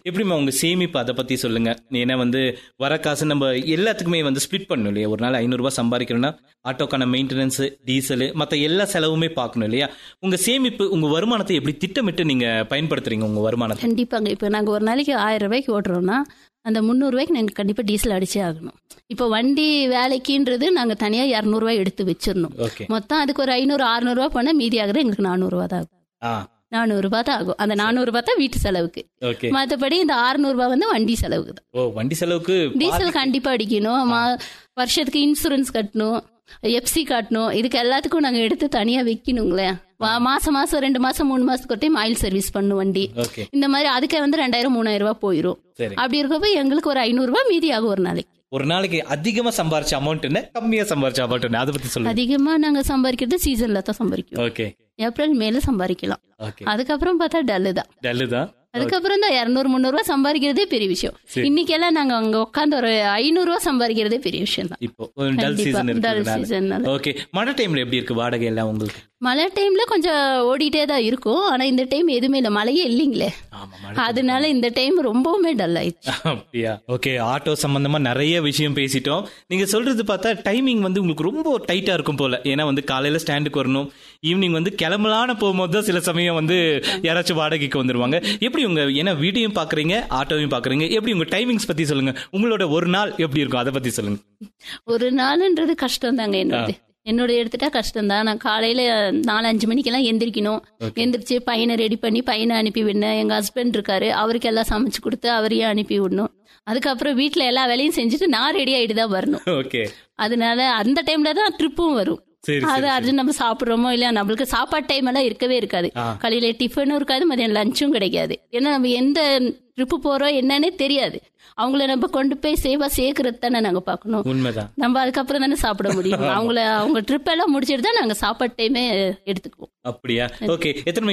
எப்படிம்மா உங்க சேமிப்பு அதை பத்தி சொல்லுங்க ஏன்னா வந்து வர காசு நம்ம எல்லாத்துக்குமே வந்து ஸ்ப்ளிட் பண்ணணும் இல்லையா ஒரு நாள் ஐநூறு ரூபாய் சம்பாதிக்கிறோம்னா ஆட்டோக்கான மெயின்டெனன்ஸ் டீசல் மத்த எல்லா செலவுமே பார்க்கணும் இல்லையா உங்க சேமிப்பு உங்க வருமானத்தை எப்படி திட்டமிட்டு நீங்க பயன்படுத்துறீங்க உங்க வருமானத்தை கண்டிப்பாங்க இப்போ நாங்கள் ஒரு நாளைக்கு ஆயிரம் ரூபாய்க்கு ஓட்டுறோம்னா அந்த முந்நூறுரூவாய்க்கு நாங்கள் கண்டிப்பாக டீசல் அடிச்சே ஆகணும் இப்போ வண்டி வேலைக்குன்றது நாங்கள் தனியாக இரநூறுவா எடுத்து வச்சிடணும் ஓகே மொத்தம் அதுக்கு ஒரு ஐநூறு அறுநூறுவா பண்ணால் மீதி ஆகுறது எங்களுக்கு நானூறுரூவா தான் ஆகும் ஆ நானூறுரூபா தான் ஆகும் அந்த நானூறுரூபா தான் வீட்டு செலவுக்கு ஓகே மற்றபடி இந்த அறுநூறுபா வந்து வண்டி செலவுக்கு தான் ஓ வண்டி செலவுக்கு டீசல் கண்டிப்பாக அடிக்கணும் மா- வருஷத்துக்கு இன்சூரன்ஸ் கட்டணும் எஃப்சி கட்டணும் இதுக்கு எல்லாத்துக்கும் நாங்கள் எடுத்து தனியாக வைக்கணுங்களே வா- மாசம் மாசம் ரெண்டு மாசம் மூணு மாசத்துக்கு ஒரு டைம் ஆயில் சர்வீஸ் பண்ணும் வண்டி ஓகே இந்த மாதிரி அதுக்கே வந்து ரெண்டாயிரம் மூணாயிரம் ரூபாய் போயிடும் சரி அப்படி இருக்கப்ப எங்களுக்கு ஒரு ஐநூறு ரூபாய் மீதி ஆகும் ஒரு நாளைக்கு ஒரு நாளைக்கு அதிகமா சம்பாரிச்ச அமௌண்ட் என்ன கம்மியா சம்பாரிச்ச அமௌண்ட் என்ன அதை பத்தி சொல்லுங்க அதிகமா நாங்க சம்பாதிக்கிறது சீசன்ல தான் சம்பாதிக்கிறோம் ஓகே ஏப்ரல் மேல சம்பாதிக்கலாம் ஓகே அதுக்கப்புறம் பார்த்தா டல்லு தான் டல்லு தான் அதுக்கப்புறம் தான் இரநூறு முந்நூறு ரூபாய் சம்பாதிக்கிறதே பெரிய விஷயம் சரி. இன்னைக்கெல்லாம் நாங்க அங்க உட்காந்து ஒரு ஐநூறு ரூபாய் சம்பாதிக்கிறதே பெரிய விஷயம் தான் இப்போ டல் கண்டிப்பா, சீசன் dull இருக்கு season னால. ஓகே மழை டைம்ல எப்படி இருக்கு வாடகை எல்லாம் உங்களுக்கு மழை டைம்ல கொஞ்சம் ஓடிட்டே தான் இருக்கும் ஆனா இந்த டைம் எதுவுமே இல்லை மழையே இல்லைங்களே ஆமா மழை அதனால இந்த டைம் ரொம்பவுமே டல் ஆயிடுச்சு அப்படியா ஓகே ஆட்டோ சம்பந்தமா நிறைய விஷயம் பேசிட்டோம் நீங்க சொல்றது பார்த்தா டைமிங் வந்து உங்களுக்கு ரொம்ப டைட்டா இருக்கும் போல ஏன்னா வந்து காலையில ஸ்டாண்டுக்கு வரணும் ஈவினிங் வந்து கிளம்பலான போகும்போது தான் சில சமயம் வந்து யாராச்சும் வாடகைக்கு வந்துருவாங்க எப்படி உங்க ஏன்னா வீட்டையும் பாக்குறீங்க ஆட்டோவையும் பாக்குறீங்க எப்படி உங்க டைமிங்ஸ் பத்தி சொல்லுங்க உங்களோட ஒரு நாள் எப்படி இருக்கும் அதை பத்தி சொல்லுங்க ஒரு நாளுன்றது கஷ்டம் தாங்க என்னோட என்னோட எடுத்துட்டா கஷ்டம் தான் நான் காலையில நாலு அஞ்சு மணிக்கெல்லாம் எந்திரிக்கணும் எந்திரிச்சு பையனை ரெடி பண்ணி பையனை அனுப்பி விடணும் எங்க ஹஸ்பண்ட் இருக்காரு அவருக்கு எல்லாம் சமைச்சு கொடுத்து அவரையும் அனுப்பி விடணும் அதுக்கப்புறம் வீட்ல எல்லா வேலையும் செஞ்சுட்டு நான் ரெடி ஆயிட்டு தான் வரணும் ஓகே அதனால அந்த டைம்ல தான் ட்ரிப்பும் வரும் சரி அது அர்ஜுன் நம்ம சாப்பிடுறோமோ இல்லையா நம்மளுக்கு சாப்பாடு டைம் எல்லாம் இருக்கவே இருக்காது ஆ. காலையில டிஃபனும் இருக்காது மதியம் லஞ்சும் கிடைக்காது ஏன்னா நம்ம எந்த ட்ரிப்பு போறோம் என்னன்னே தெரியாது அவங்கள நம்ம கொண்டு போய் சேவா சேர்க்கறது தானே நாங்க பார்க்கணும் உண்மைதான் நம்ம அதுக்கப்புறம் தானே சாப்பிட முடியும் அவங்கள அவங்க ட்ரிப் எல்லாம் முடிச்சிட்டு தான் நாங்க சாப்பாடு டைமே எடுத்துக்குவோம் அப்படியா ஓகே எத்தனை